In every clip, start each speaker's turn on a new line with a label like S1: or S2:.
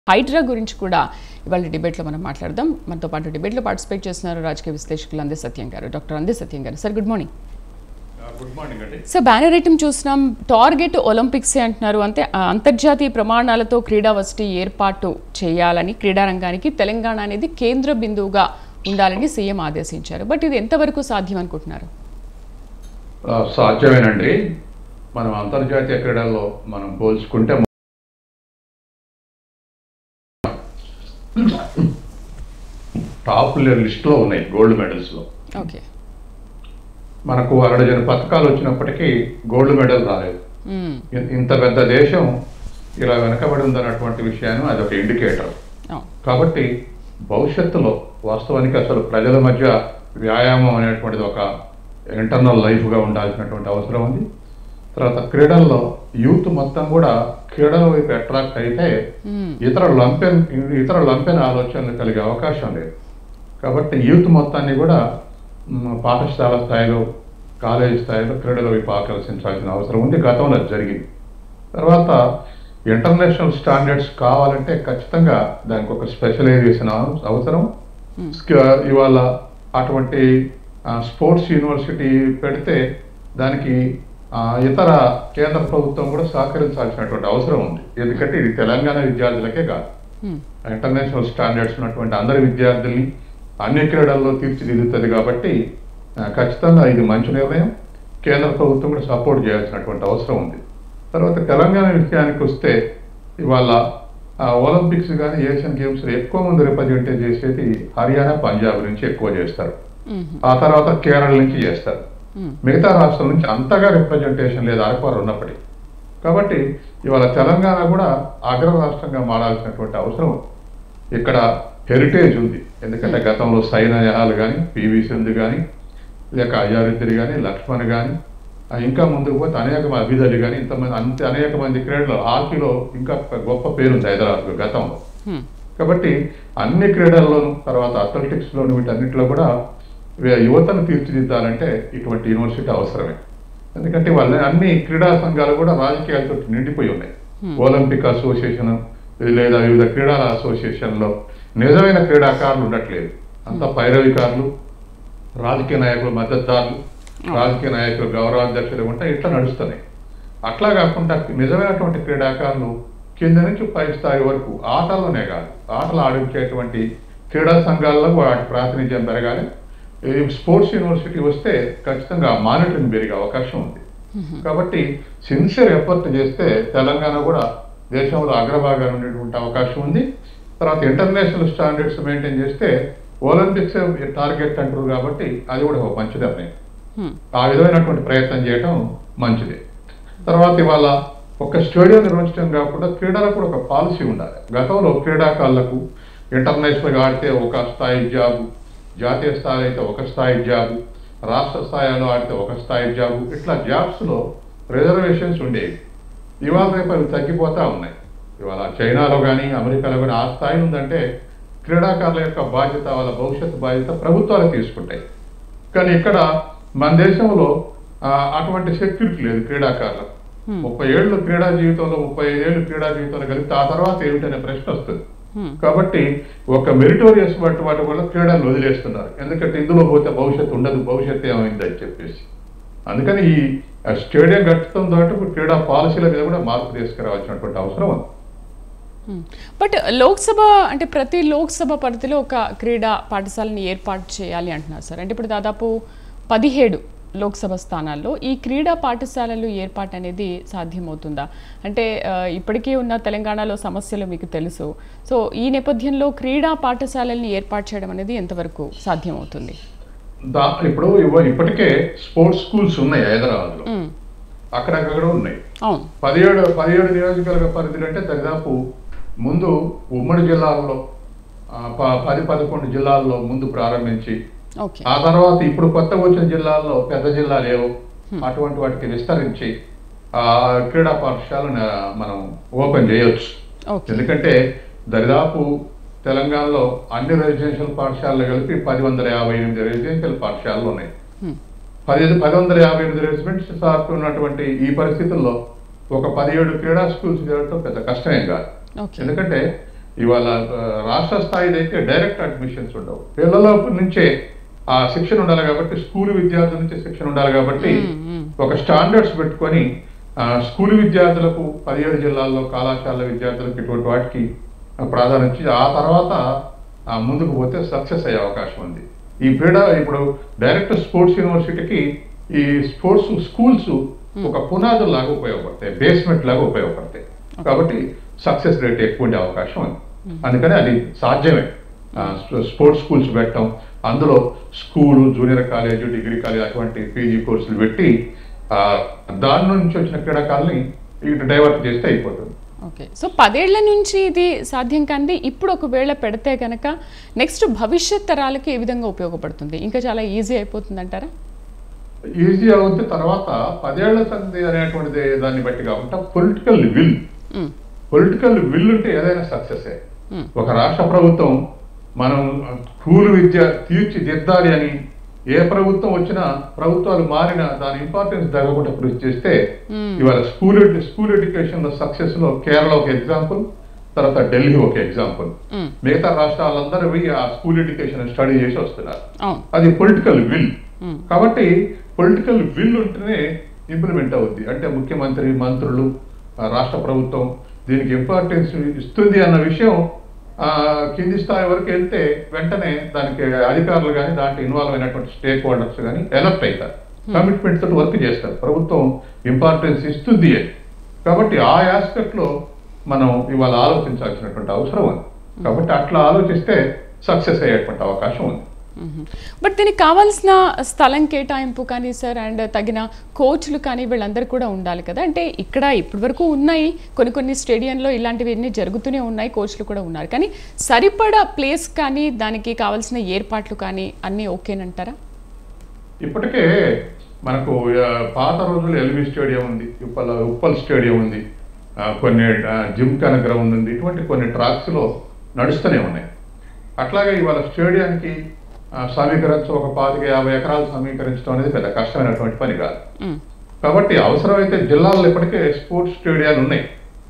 S1: హైడ్రా గురించి కూడా ఇవాళ డిబేట్లో మనం మాట్లాడదాం మనతో పాటు డిబేట్లో పార్టిసిపేట్ చేస్తున్నారు రాజకీయ విశ్లేషకులు అందే సత్యం గారు doctor Ande Satyam garu sir good morning
S2: good morning అండి
S1: సార్ బ్యానర్ ఐటమ్ చూసినాం టార్గెట్ ఒలింపిక్సే అంటున్నారు అంటే ఆ, అంతర్జాతీయ ప్రమాణాలతో క్రీడా వసతి ఏర్పాటు చేయాలని క్రీడా రంగానికి తెలంగాణ అనేది కేంద్ర బిందువుగా ఉండాలని సీఎం ఆదేశించారు బట్ ఇది ఎంతవరకు సాధ్యం అనుకుంటున్నారు
S2: ఆ, సాధ్యమేనండి మనం అంతర్జాతీయ క్రీడల్లో మనం పోల్చుకుంటే టాప్ లిస్ట్లో ఉన్నాయి గోల్డ్ మెడల్స్లో
S1: ఓకే
S2: మనకు అరడజన పథకాలు వచ్చినప్పటికీ గోల్డ్ మెడల్ రాలేదు ఇన్- ఇంత పెద్ద దేశం ఇలా వెనకబడి ఉందన్నటువంటి విషయాన్ని అదొక ఇండికేటర్ కాబట్టి భవిష్యత్తులో వాస్తవానికి అసలు ప్రజల మధ్య వ్యాయామం అనేటువంటిది ఒక ఇంటర్నల్ లైఫ్గా ఉండాల్సినటువంటి అవసరం ఉంది తర్వాత క్రీడల్లో యూత్ మొత్తం కూడా క్రీడల వైపు అట్రాక్ట్ అయితే ఇతర లంపెన్ ఇతర లంపెన్ ఆలోచనలు కలిగే అవకాశం లేదు కాబట్టి యూత్ మొత్తాన్ని కూడా మ్, పాఠశాల స్థాయిలో కాలేజీ స్థాయిలో క్రీడల వైపు ఆకర్షించాల్సిన అవసరం ఉంది గతంలో అది జరిగింది తర్వాత ఇంటర్నేషనల్ స్టాండర్డ్స్ కావాలంటే ఖచ్చితంగా దానికి ఒక స్పెషలైజేషన్ అవ- అవసరం స్క- ఇవాళ అటువంటి ఆ, స్పోర్ట్స్ యూనివర్సిటీ పెడితే దానికి ఆ, ఇతర కేంద్ర ప్రభుత్వం కూడా సహకరించాల్సినటువంటి అవసరం ఉంది ఎందుకంటే ఇది తెలంగాణ విద్యార్థులకే కాదు ఇంటర్నేషనల్ స్టాండర్డ్స్ ఉన్నటువంటి అందరి విద్యార్థుల్ని అన్ని క్రీడల్లో తీర్చిదిద్దుతుంది కాబట్టి ఆ, ఖచ్చితంగా ఇది మంచి నిర్ణయం కేంద్ర ప్రభుత్వం కూడా సపోర్ట్ చేయాల్సినటువంటి అవసరం ఉంది తర్వాత తెలంగాణ విషయానికి వస్తే ఇవాళ ఆ, ఒలింపిక్స్ కానీ ఏషియన్ గేమ్స్ ఎక్కువ మంది రిప్రజెంట్ చేసేది హర్యానా పంజాబ్ నుంచి ఎక్కువ చేస్తారు ఆ తర్వాత కేరళ నుంచి చేస్తారు మిగతా రాష్ట్రాల నుంచి అంతగా రిప్రజెంటేషన్ లేదు అరపారు ఉన్నప్పటికీ కాబట్టి ఇవాళ తెలంగాణ కూడా అగ్ర రాష్ట్రంగా మారాల్సినటువంటి అవసరం ఉంది. ఇక్కడ హెరిటేజ్ ఉంది ఎందుకంటే గతంలో సైనా నెహాల్ కానీ పివి సింధు కానీ లేక అజారుద్దరి కానీ లక్ష్మణ్ కానీ ఇంకా ముందుకు పోతే అనేక మంది అభిదలి కానీ ఇంతమంది అంత అనేక మంది క్రీడలు హాకీలో ఇంకా గొప్ప పేరుంది హైదరాబాద్ గతంలో కాబట్టి అన్ని క్రీడల్లోనూ తర్వాత అథ్లెటిక్స్లోను వీటన్నిటిలో కూడా వే- యువతను తీర్చిదిద్దాలంటే ఇటువంటి యూనివర్సిటీ అవసరమే ఎందుకంటే వాళ్ళ అన్ని క్రీడా సంఘాలు కూడా రాజకీయాలతో నిండిపోయి ఉన్నాయి ఒలింపిక్ అసోసియేషన్ లేదా వివిధ క్రీడల అసోసియేషన్లో నిజమైన క్రీడాకారులు ఉండట్లేదు అంతా పైరవికారులు రాజకీయ నాయకులు మద్దతుదారులు రాజకీయ నాయకులు గౌరవాధ్యక్షులు ఉంటే ఇట్లా నడుస్తున్నాయి అట్లా కాకుండా నిజమైనటువంటి క్రీడాకారులు కింద నుంచి పై స్థాయి వరకు ఆటల్లోనే కాదు ఆటలు ఆడించేటువంటి క్రీడా సంఘాల్లో వాటి ప్రాతినిధ్యం పెరగాలి ఈ స్పోర్ట్స్ యూనివర్సిటీ వస్తే ఖచ్చితంగా మానిటరింగ్ పెరిగే అవకాశం ఉంది కాబట్టి సిన్సియర్ ఎఫర్ట్ చేస్తే తెలంగాణ కూడా దేశంలో అగ్రభాగాన్ని ఉండేటువంటి అవకాశం ఉంది తర్వాత ఇంటర్నేషనల్ స్టాండర్డ్స్ మెయింటైన్ చేస్తే ఒలింపిక్స్ టార్గెట్ అంటారు కాబట్టి అది కూడా ఒక మంచి నిర్ణయం ఆ విధమైనటువంటి ప్రయత్నం చేయడం మంచిది తర్వాత ఇవాళ ఒక స్టేడియం నిర్వహించడం కాకుండా క్రీడలకు కూడా ఒక పాలసీ ఉండాలి గతంలో క్రీడాకారులకు ఇంటర్నేషనల్గా ఆడితే ఒక స్థాయి జాబు జాతీయ స్థాయి అయితే ఒక స్థాయి జాబు రాష్ట్ర స్థాయిలో ఆడితే ఒక స్థాయి జాబు ఇట్లా జాబ్స్లో రిజర్వేషన్స్ ఉండేవి ఇవాళ రేపు అవి తగ్గిపోతూ ఉన్నాయి ఇవాళ చైనాలో కానీ అమెరికాలో కానీ ఆ స్థాయి ఉందంటే క్రీడాకారుల యొక్క బాధ్యత వాళ్ళ భవిష్యత్తు బాధ్యత ప్రభుత్వాలు తీసుకుంటాయి కానీ ఇక్కడ మన దేశంలో ఆ, అటువంటి సెక్యూరిటీ లేదు క్రీడాకారులకు ముప్పై ఏళ్ళు క్రీడా జీవితంలో ముప్పై ఐదేళ్ళు క్రీడా జీవితంలో కలిపితే ఆ తర్వాత ఏమిటనే ప్రశ్న వస్తుంది కాబట్టి ఒక మెరిటోరియస్ వాటి వాటి వల్ల క్రీడలు వదిలేస్తున్నారు ఎందుకంటే ఇందులో పోతే భవిష్యత్తు ఉండదు భవిష్యత్తు ఏమైంది అని చెప్పేసి అందుకని ఈ ఆ, స్టేడియం కట్టడం తోటి ఇప్పుడు క్రీడా పాలసీల మీద కూడా మార్పు తీసుకురావాల్సినటువంటి అవసరం ఉంది
S1: బట్ లోక్సభ అంటే ప్రతి లోక్సభ పరిధిలో ఒక క్రీడా పాఠశాలని ఏర్పాటు చేయాలి అంటున్నారు సార్ అంటే ఇప్పుడు దాదాపు పదిహేడు లోక్సభ స్థానాల్లో ఈ క్రీడా పాఠశాలలు ఏర్పాటు అనేది సాధ్యమవుతుందా అంటే ఆ, ఇప్పటికే ఉన్న తెలంగాణలో సమస్యలు మీకు తెలుసు సో ఈ నేపథ్యంలో క్రీడా పాఠశాలల్ని ఏర్పాటు చేయడం అనేది ఎంతవరకు సాధ్యమవుతుంది
S2: దా ఇప్పుడు ఇవ- ఇప్పటికే స్పోర్ట్స్ స్కూల్స్ ఉన్నాయి హైదరాబాద్లో
S1: మ్మ్.
S2: అక్కడక్కడ ఉన్నాయి
S1: అవును
S2: పదిహేడు పదిహేడు నియోజకవర్గ పరిధులు అంటే దాదాపు ముందు ఉమ్మడి జిల్లాల్లో ఆ, ప- పది పదకొండు జిల్లాల్లో ముందు ప్రారంభించి
S1: ఓకే
S2: ఆ తర్వాత ఇప్పుడు కొత్తగా వచ్చిన జిల్లాల్లో పెద్ద జిల్లాలు ఏవో అటువంటి వాటికి విస్తరించి ఆ క్రీడా పాఠశాలను మనం ఓపెన్ చేయొచ్చు
S1: ఓకే
S2: ఎందుకంటే దరిదాపు తెలంగాణలో అన్ని రెసిడెన్షియల్ పాఠశాలలు కలిపి పది వందల యాభై ఎనిమిది రెసిడెన్షియల్ పాఠశాలలు ఉన్నాయి
S1: మ్మ్.
S2: పది పది వందల యాభై ఎనిమిది రెసిడెంట్స్ సార్కు ఉన్నటువంటి ఈ పరిస్థితుల్లో ఒక పదిహేడు క్రీడా స్కూల్స్ జరగడం పెద్ద కష్టమేం కాదు
S1: ఓకే
S2: ఎందుకంటే ఇవాళ ఆ, రాష్ట్ర స్థాయిలో అయితే డైరెక్ట్ అడ్మిషన్స్ ఉండవు పిల్లల నుంచే ఆ శిక్షణ ఉండాలి కాబట్టి స్కూల్ విద్యార్థుల నుంచే శిక్షణ ఉండాలి కాబట్టి ఒక స్టాండర్డ్స్ పెట్టుకొని ఆ, స్కూల్ విద్యార్థులకు పదిహేడు జిల్లాల్లో కళాశాల విద్యార్థులకు ఇటువంటి వాటికి ఆ, ప్రాధాన్యత ఇచ్చి ఆ తర్వాత ఆ, ముందుకు పోతే సక్సెస్ అయ్యే అవకాశం ఉంది ఈ క్రీడా ఇప్పుడు డైరెక్ట్ స్పోర్ట్స్ యూనివర్సిటీకి ఈ స్పోర్ట్స్ స్కూల్స్ ఒక పునాదుల లాగా ఉపయోగపడతాయి బేస్మెంట్ లాగా ఉపయోగపడతాయి కాబట్టి సక్సెస్ రేట్ ఎక్కువ ఉండే అవకాశం ఉంది అందుకని అది సాధ్యమే ఆ, స్పో- స్పోర్ట్స్ స్కూల్స్ పెట్టడం అందులో school junior college degree college అటువంటి పీజీ కోర్సులు పెట్టి ఆ, దాని నుంచి వచ్చిన క్రీడాకారుల్ని ఇటు డైవర్ట్ చేస్తే అయిపోతుంది
S1: ఓకే సో పదేళ్ల నుంచి ఇది సాధ్యం కానీ ఇప్పుడు ఒకవేళ పెడితే కనుక నెక్స్ట్ భవిష్యత్ తరాలకి ఏ విధంగా ఉపయోగపడుతుంది ఇంకా చాలా ఈజీ అయిపోతుంది అంటారా
S2: ఈజీ అవుతే తర్వాత పదేళ్ల సంధి అనేటువంటిది దాన్ని బట్టి కాకుండా పొలిటికల్ విల్ పొలిటికల్ విల్ ఉంటే ఏదైనా సక్సెస్ ఒక రాష్ట్ర ప్రభుత్వం మనం స్కూల్ విద్య తీర్చిదిద్దాలి అని ఏ ప్రభుత్వం వచ్చినా ప్రభుత్వాలు మారినా దాని ఇంపార్టెన్స్ తగ్గకుండా కృషి చేస్తే ఇవాళ స్కూల్ ఎడ్యు- స్కూల్ ఎడ్యుకేషన్ లో సక్సెస్ లో కేరళ ఒక ఎగ్జాంపుల్ తర్వాత ఢిల్లీ ఒక ఎగ్జాంపుల్ మిగతా రాష్ట్రాలందరూ పోయి ఆ స్కూల్ ఎడ్యుకేషన్ స్టడీ చేసి వస్తున్నారు
S1: అవును
S2: అది పొలిటికల్ విల్ కాబట్టి పొలిటికల్ విల్ ఉంటేనే ఇంప్లిమెంట్ అవుద్ది అంటే ముఖ్యమంత్రి మంత్రులు ఆ రాష్ట్ర ప్రభుత్వం దీనికి ఇంపార్టెన్స్ ఇస్తుంది అన్న విషయం ఆ, కింది స్థాయి వరకు వెళ్తే వెంటనే దానికి అధికారులు కానీ దాంట్లో ఇన్వాల్వ్ అయినటువంటి స్టేక్ హోల్డర్స్ కానీ ఎలర్ట్ అవుతారు కమిట్మెంట్ తోటి వర్క్ చేస్తారు ప్రభుత్వం ఇంపార్టెన్స్ ఇస్తుంది అని కాబట్టి ఆ ఆస్పెక్ట్ లో మనం ఇవాళ ఆలోచించాల్సినటువంటి అవసరం ఉంది కాబట్టి అట్లా ఆలోచిస్తే సక్సెస్ అయ్యేటువంటి అవకాశం ఉంది
S1: బట్ దీనికి కావాల్సిన స్థలం కేటాయింపు కానీ సార్ అండ్ తగిన కోచ్లు కానీ వీళ్ళందరూ కూడా ఉండాలి కదా అంటే ఇక్కడ ఇప్పటి వరకు ఉన్నాయి కొన్ని కొన్ని స్టేడియంలో ఇలాంటివి అన్నీ జరుగుతూనే ఉన్నాయి కోచ్లు కూడా ఉన్నారు కానీ సరిపడా ప్లేస్ కానీ దానికి కావాల్సిన ఏర్పాట్లు కానీ అన్నీ ఓకేనంటారా
S2: ఇప్పటికే మనకు ఆ, పాత రోజుల్లో ఎల్బీ స్టేడియం ఉంది ఉప్పల్ ఉప్పల్ స్టేడియం ఉంది ఆ, కొన్ని ఆ, జిమ్ఖానా గ్రౌండ్ ఉంది ఇటువంటి కొన్ని ట్రాక్స్ లో నడుస్తూనే ఉన్నాయి అట్లాగే ఇవాళ స్టేడియానికి ఆ, సమీకరించ ఒక పాతిక యాభై ఎకరాలు సమీకరించడం అనేది పెద్ద కష్టమైనటువంటి పని కాదు
S1: మ్మ్.
S2: కాబట్టి అవసరమైతే జిల్లాల్లో ఇప్పటికే స్పోర్ట్స్ స్టేడియాలు ఉన్నాయి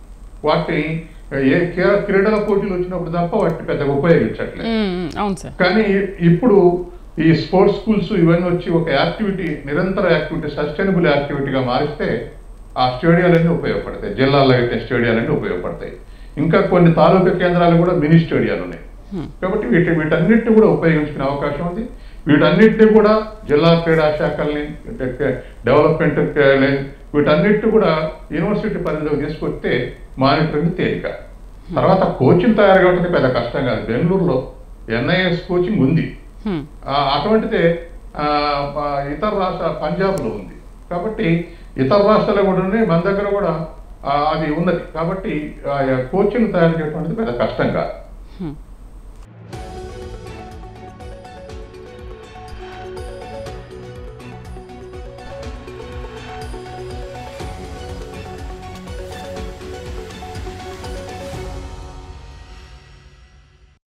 S2: వాటిని ఏ క్రీ- క్రీడల పోటీలు వచ్చినప్పుడు తప్ప వాటిని పెద్దగా ఉపయోగించట్లేదు
S1: మ్మ్, మ్మ్. అవును సార్
S2: కానీ ఇప్పుడు ఈ స్పోర్ట్స్ స్కూల్స్ ఇవన్నీ వచ్చి ఒక యాక్టివిటీ నిరంతర యాక్టివిటీ సస్టైనబుల్ యాక్టివిటీగా మారిస్తే ఆ స్టేడియాలన్నీ ఉపయోగపడతాయి జిల్లాల్లో అయితే స్టేడియాలన్నీ ఉపయోగపడతాయి ఇంకా కొన్ని తాలూకా కేంద్రాలు కూడా మినీ స్టేడియాలు ఉన్నాయి కాబట్టి వీటి వీటన్నిటిని కూడా ఉపయోగించుకునే అవకాశం ఉంది వీటన్నిటిని కూడా జిల్లా క్రీడా శాఖల్ని డెవలప్మెంట్ వీటన్నిటిని కూడా యూనివర్సిటీ పరిధిలోకి తీసుకొస్తే మానిటరింగ్ తేలిక తర్వాత కోచింగ్ తయారు కావడానికి పెద్ద కష్టం కాదు బెంగళూరులో ఎన్ఐఎస్ కోచింగ్ ఉంది
S1: మ్మ్.
S2: ఆ, అటువంటిదే ఆ, ఆ, ఇతర రాష్ట్ర పంజాబ్లో ఉంది కాబట్టి ఇతర రాష్ట్రాలు కూడా ఉన్నాయి మన దగ్గర కూడా ఆ, అది ఉన్నది కాబట్టి కోచింగ్ తయారు చేయడం అనేది పెద్ద కష్టం కాదు
S1: మ్మ్.